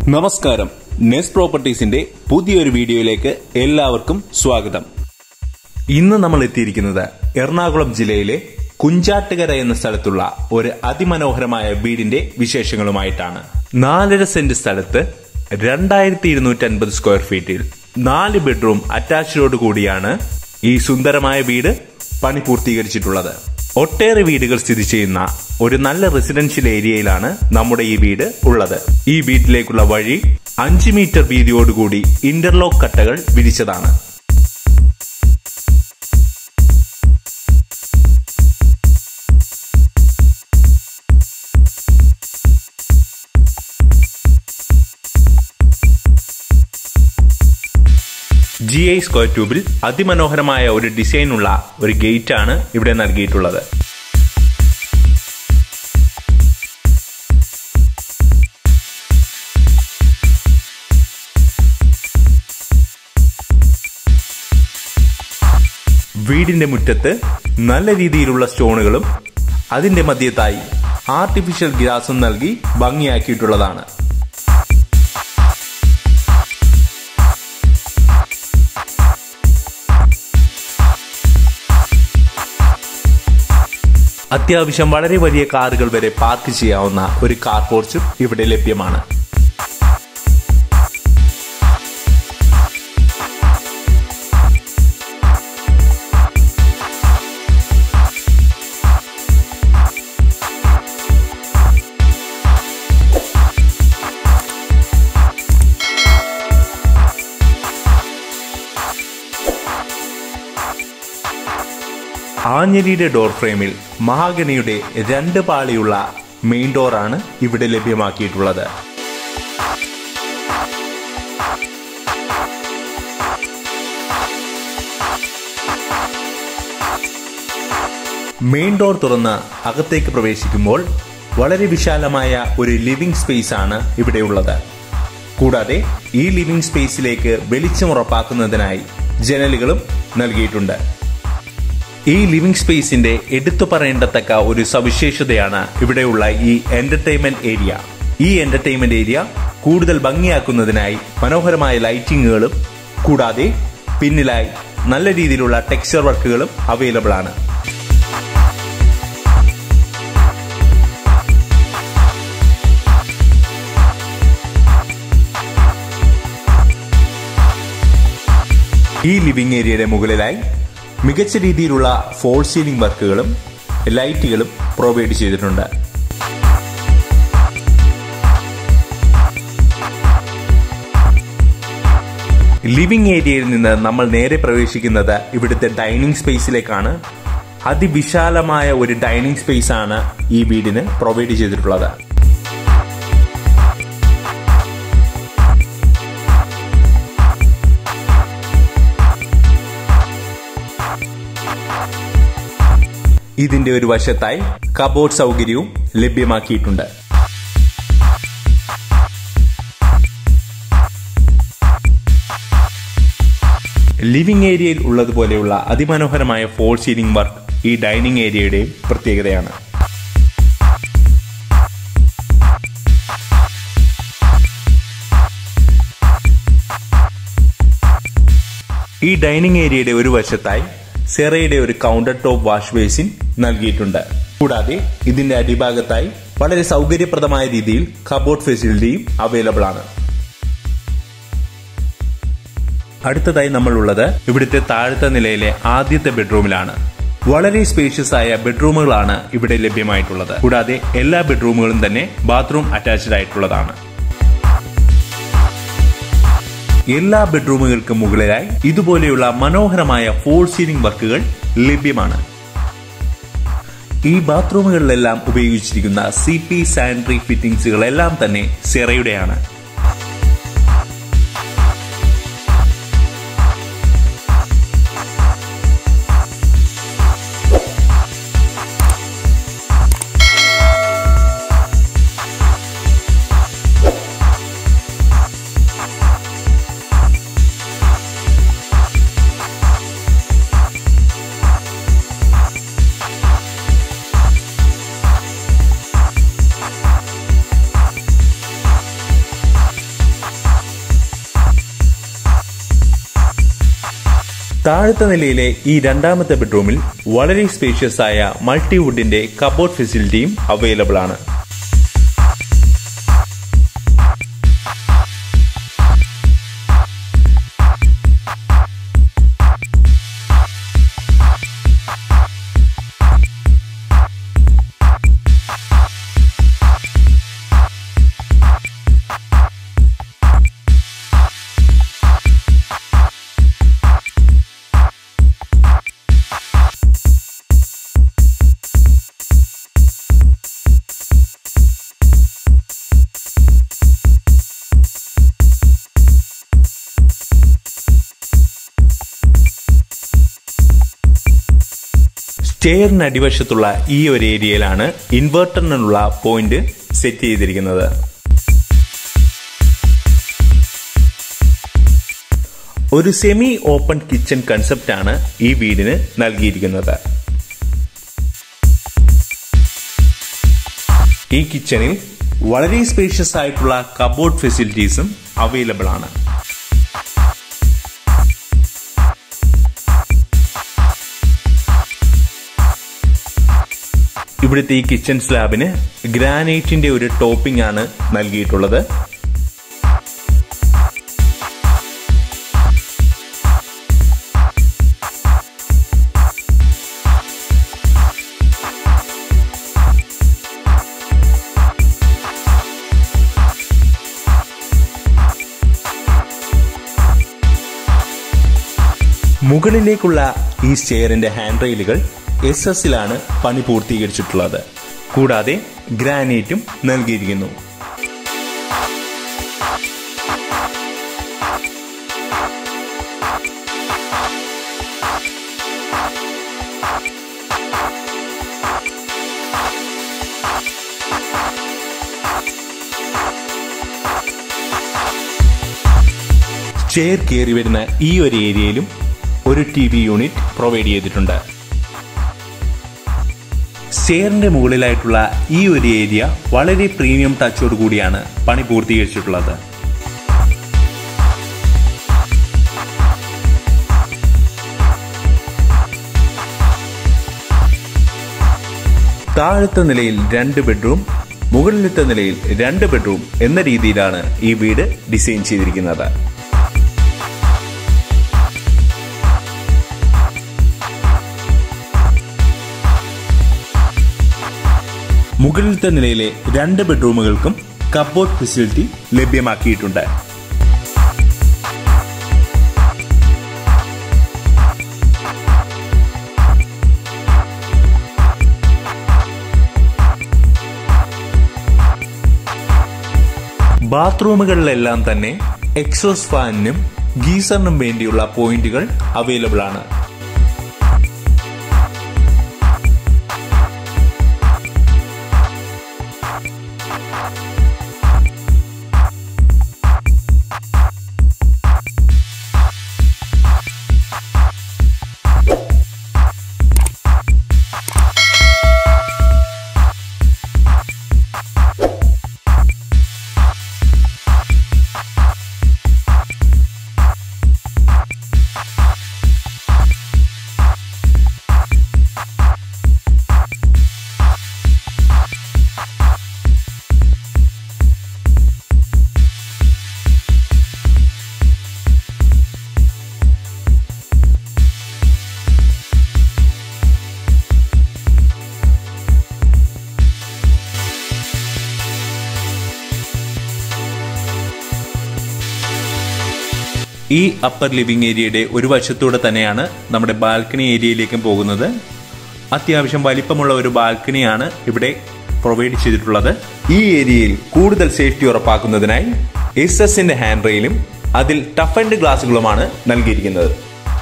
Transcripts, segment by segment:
നമസ്കാരം നെസ് പ്രോപ്പർട്ടീസിന്റെ പുതിയൊരു വീഡിയോയിലേക്ക് എല്ലാവർക്കും സ്വാഗതം ഇന്ന് നമ്മൾ എത്തിയിരിക്കുന്നത് എറണാകുളം ജില്ലയിലെ കുഞ്ചാട്ടുകര എന്ന സ്ഥലത്തുള്ള ഒരു അതിമനോഹരമായ വീടിന്റെ വിശേഷങ്ങളുമായിട്ടാണ് നാലര സെന്റ് സ്ഥലത്ത് രണ്ടായിരത്തി ഇരുന്നൂറ്റി അൻപത് സ്ക്വയർ ഫീറ്റിൽ നാല് ബെഡ്റൂം അറ്റാച്ച്ഡോട് കൂടിയാണ് ഈ സുന്ദരമായ വീട് പണി പൂർത്തീകരിച്ചിട്ടുള്ളത് ഒട്ടേറെ വീടുകൾ സ്ഥിതി ചെയ്യുന്ന ഒരു നല്ല റെസിഡൻഷ്യൽ ഏരിയയിലാണ് നമ്മുടെ ഈ വീട് ഉള്ളത് ഈ വീട്ടിലേക്കുള്ള വഴി അഞ്ച് മീറ്റർ വീതിയോടുകൂടി ഇന്റർലോക്ക് കട്ടകൾ വിരിച്ചതാണ് ജി ഐ സ്ക്വയർ ട്യൂബിൽ അതിമനോഹരമായ ഒരു ഡിസൈനുള്ള ഒരു ഗേറ്റ് ആണ് ഇവിടെ നൽകിയിട്ടുള്ളത് വീടിന്റെ മുറ്റത്ത് നല്ല രീതിയിലുള്ള സ്റ്റോണുകളും അതിന്റെ മധ്യത്തായി ആർട്ടിഫിഷ്യൽ ഗ്രാസും നൽകി ഭംഗിയാക്കിയിട്ടുള്ളതാണ് അത്യാവശ്യം വളരെ വലിയ കാറുകൾ വരെ പാർക്ക് ചെയ്യാവുന്ന ഒരു കാർ പോർച്ചും ഇവിടെ ലഭ്യമാണ് ആഞ്ഞലിയുടെ ഡോർ ഫ്രെയിമിൽ മഹാഗണിയുടെ രണ്ട് പാളിയുള്ള മെയിൻ ഡോറാണ് ഇവിടെ ലഭ്യമാക്കിയിട്ടുള്ളത് മെയിൻ ഡോർ തുറന്ന് അകത്തേക്ക് പ്രവേശിക്കുമ്പോൾ വളരെ വിശാലമായ ഒരു ലിവിംഗ് സ്പേസ് ആണ് ഇവിടെയുള്ളത് കൂടാതെ ഈ ലിവിംഗ് സ്പേസിലേക്ക് വെളിച്ചം ഉറപ്പാക്കുന്നതിനായി ജനലുകളും നൽകിയിട്ടുണ്ട് ഈ ലിവിംഗ് സ്പേസിന്റെ എടുത്തു പറയേണ്ടത്തക്ക ഒരു സവിശേഷതയാണ് ഇവിടെയുള്ള ഈ എന്റർടൈൻമെന്റ് ഏരിയ ഈ എന്റർടൈൻമെന്റ് ഏരിയ കൂടുതൽ ഭംഗിയാക്കുന്നതിനായി മനോഹരമായ ലൈറ്റിങ്ങുകളും കൂടാതെ പിന്നിലായി നല്ല രീതിയിലുള്ള ടെക്സ്ചർ വർക്കുകളും അവൈലബിൾ ആണ് ഈ ലിവിംഗ് ഏരിയയുടെ മുകളിലായി മികച്ച രീതിയിലുള്ള ഫോൾ സീലിംഗ് വർക്കുകളും ലൈറ്റുകളും പ്രൊവൈഡ് ചെയ്തിട്ടുണ്ട് ലിവിംഗ് ഏരിയയിൽ നിന്ന് നമ്മൾ നേരെ പ്രവേശിക്കുന്നത് ഇവിടുത്തെ ഡൈനിങ് സ്പേസിലേക്കാണ് അതിവിശാലമായ ഒരു ഡൈനിങ് സ്പേസ് ആണ് ഈ വീടിന് പ്രൊവൈഡ് ചെയ്തിട്ടുള്ളത് ഇതിന്റെ ഒരു വശത്തായി കബോർഡ് സൗകര്യവും ലഭ്യമാക്കിയിട്ടുണ്ട് ലിവിംഗ് ഏരിയയിൽ ഉള്ളതുപോലെയുള്ള അതിമനോഹരമായ ഫോൾ സീലിംഗ് വർക്ക് ഈ ഡൈനിങ് ഏരിയയുടെയും പ്രത്യേകതയാണ് ഈ ഡൈനിങ് ഏരിയയുടെ ഒരു വശത്തായി സെറയുടെ ഒരു കൗണ്ടർ ടോപ്പ് വാഷ് ബേസിൻ നൽകിയിട്ടുണ്ട് കൂടാതെ ഇതിന്റെ അടിഭാഗത്തായി വളരെ സൗകര്യപ്രദമായ രീതിയിൽ കബോർഡ് ഫെസിലിറ്റിയും അവൈലബിൾ ആണ് അടുത്തതായി നമ്മൾ ഉള്ളത് ഇവിടുത്തെ താഴത്തെ നിലയിലെ ആദ്യത്തെ ബെഡ്റൂമിലാണ് വളരെ സ്പേഷ്യസ് ആയ ബെഡ്റൂമുകളാണ് ഇവിടെ ലഭ്യമായിട്ടുള്ളത് കൂടാതെ എല്ലാ ബെഡ്റൂമുകളും തന്നെ ബാത്റൂം അറ്റാച്ച്ഡ് ആയിട്ടുള്ളതാണ് എല്ലാ ബെഡ്റൂമുകൾക്കും മുകളിലായി ഇതുപോലെയുള്ള മനോഹരമായ ഫോൾ സീലിംഗ് വർക്കുകൾ ലഭ്യമാണ് ഈ ബാത്റൂമുകളിലെല്ലാം ഉപയോഗിച്ചിരിക്കുന്ന സി പി സാനിറ്ററി ഫിറ്റിംഗ്സുകളെല്ലാം തന്നെ സെറയുടെയാണ് താഴത്തെ നിലയിലെ ഈ രണ്ടാമത്തെ ബെഡ്റൂമിൽ വളരെ സ്പേഷ്യസ് ആയ മൾട്ടിവുഡിന്റെ കബോർഡ് ഫെസിലിറ്റിയും അവൈലബിൾ ആണ് സ്റ്റെയറിന് അടിവശത്തുള്ള ഈ ഒരു ഏരിയയിലാണ് ഇൻവെർട്ടറിനുള്ള പോയിന്റ് സെറ്റ് ചെയ്തിരിക്കുന്നത് ഒരു സെമി ഓപ്പൺ കിച്ചൺ കൺസെപ്റ്റ് ആണ് ഈ വീടിന് നൽകിയിരിക്കുന്നത് ഈ കിച്ചണിൽ വളരെ സ്പേഷ്യസ് ആയിട്ടുള്ള കബോർഡ് ഫെസിലിറ്റീസും അവൈലബിൾ ആണ് ഇവിടുത്തെ ഈ കിച്ചൺ സ്ലാബിന് ഗ്രാനൈറ്റിന്റെ ഒരു ടോപ്പിംഗ് ആണ് നൽകിയിട്ടുള്ളത് മുകളിലേക്കുള്ള ഈ സ്റ്റെയറിന്റെ ഹാൻഡ് റെയിലുകൾ എസ് എസിലാണ് പണി പൂർത്തീകരിച്ചിട്ടുള്ളത് കൂടാതെ ഗ്രാനൈറ്റും നൽകിയിരിക്കുന്നു ചെയർ കയറി വരുന്ന ഈ ഒരു ഏരിയയിലും ഒരു ടി വി യൂണിറ്റ് പ്രൊവൈഡ് ചെയ്തിട്ടുണ്ട് സ്റ്റെയറിന്റെ മുകളിലായിട്ടുള്ള ഈ ഒരു ഏരിയ വളരെ പ്രീമിയം ടച്ചോട് കൂടിയാണ് പണി പൂർത്തീകരിച്ചിട്ടുള്ളത് താഴത്തെ നിലയിൽ രണ്ട് ബെഡ്റൂം മുകളിലത്തെ നിലയിൽ രണ്ട് ബെഡ്റൂം എന്ന രീതിയിലാണ് ഈ വീട് ഡിസൈൻ ചെയ്തിരിക്കുന്നത് മുകളിലത്തെ നിലയിലെ രണ്ട് ബെഡ്റൂമുകൾക്കും കബോർഡ് ഫെസിലിറ്റി ലഭ്യമാക്കിയിട്ടുണ്ട് ബാത്റൂമുകളിലെല്ലാം തന്നെ എക്സോസ് ഫാനിനും ഗീസറിനും വേണ്ടിയുള്ള പോയിന്റുകൾ അവൈലബിൾ ആണ് ഈ അപ്പർ ലിവിംഗ് ഏരിയയുടെ ഒരു വശത്തൂടെ തന്നെയാണ് നമ്മുടെ ബാൽക്കണി ഏരിയയിലേക്കും പോകുന്നത് അത്യാവശ്യം വലിപ്പമുള്ള ഒരു ബാൽക്കണിയാണ് ഇവിടെ പ്രൊവൈഡ് ചെയ്തിട്ടുള്ളത് ഈ ഏരിയയിൽ കൂടുതൽ സേഫ്റ്റി ഉറപ്പാക്കുന്നതിനായി എസ് എസിന്റെ ഹാൻഡ് റെയിലും അതിൽ ടഫ് ആൻഡ് ഗ്ലാസുകളുമാണ് നൽകിയിരിക്കുന്നത്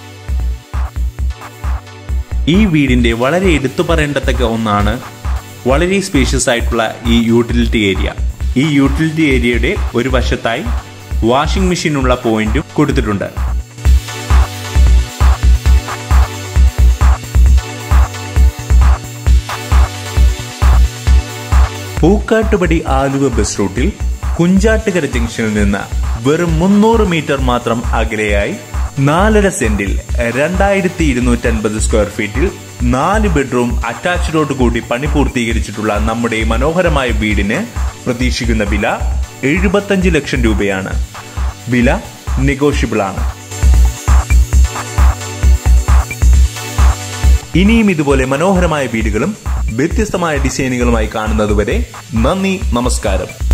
ഈ വീടിന്റെ വളരെ എടുത്തു പറയേണ്ടത്തക്ക ഒന്നാണ് വളരെ സ്പേഷ്യസ് ആയിട്ടുള്ള ഈ യൂട്ടിലിറ്റി ഏരിയ ഈ യൂട്ടിലിറ്റി ഏരിയയുടെ ഒരു വശത്തായി വാഷിംഗ് മെഷീനുള്ള പോയിന്റും കൊടുത്തിട്ടുണ്ട് പൂക്കാട്ടുപടി ആലുവ ബസ് റൂട്ടിൽ കുഞ്ചാട്ടുകര ജംഗ്ഷനിൽ നിന്ന് വെറും മുന്നൂറ് മീറ്റർ മാത്രം അകലെയായി നാലര സെന്റിൽ രണ്ടായിരത്തി ഇരുന്നൂറ്റൻപത് സ്ക്വയർ ഫീറ്റിൽ നാല് ബെഡ്റൂം അറ്റാച്ച്ഡോട് കൂടി പണി പൂർത്തീകരിച്ചിട്ടുള്ള നമ്മുടെ ഈ മനോഹരമായ വീടിന് പ്രതീക്ഷിക്കുന്ന വില എഴുപത്തഞ്ച് ലക്ഷം രൂപയാണ് വില നെഗോഷ്യബിൾ ആണ് ഇനിയും ഇതുപോലെ മനോഹരമായ വീടുകളും വ്യത്യസ്തമായ ഡിസൈനുകളുമായി കാണുന്നതുവരെ നന്ദി നമസ്കാരം